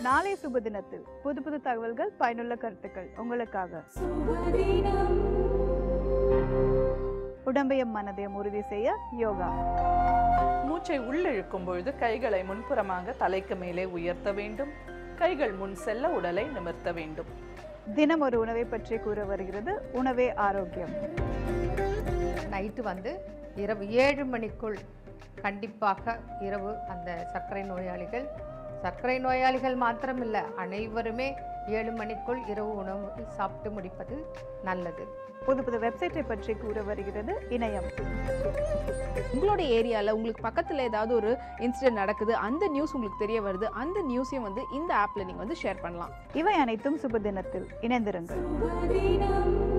நாளைய சுப தினத்தில் புது புது தகவல்கள் பயனுள்ள கருத்துக்கள் உங்களுக்காக உடம்பையும் மனதையும் உறுதி செய்ய யோகா மூச்சை உள்ளிழுக்கும் பொழுது கைகளை முன்புறமாக தலைக்கு மேலே உயர்த்த வேண்டும் கைகள் முன் செல்ல உடலை நிமிர்த்த வேண்டும் தினம் ஒரு உணவை பற்றி கூற வருகிறது உணவே ஆரோக்கியம் நைட்டு வந்து இரவு ஏழு மணிக்குள் கண்டிப்பாக இரவு அந்த சர்க்கரை நோயாளிகள் சர்க்கரை நோயாளிகள் மாத்திரமில்லை அனைவருமே ஏழு மணிக்குள் இரவு உணவு சாப்பிட்டு முடிப்பது நல்லது புது புது வெப்சைட்டை பற்றி கூற வருகிறது இணையம் உங்களுடைய ஏரியாவில் உங்களுக்கு பக்கத்தில் ஏதாவது ஒரு இன்சிடென்ட் நடக்குது அந்த நியூஸ் உங்களுக்கு தெரிய வருது அந்த நியூஸையும் வந்து இந்த ஆப்பில் நீங்கள் வந்து ஷேர் பண்ணலாம் இவை அனைத்தும் சுப தினத்தில் இணைந்திருங்கள் சுபதினம்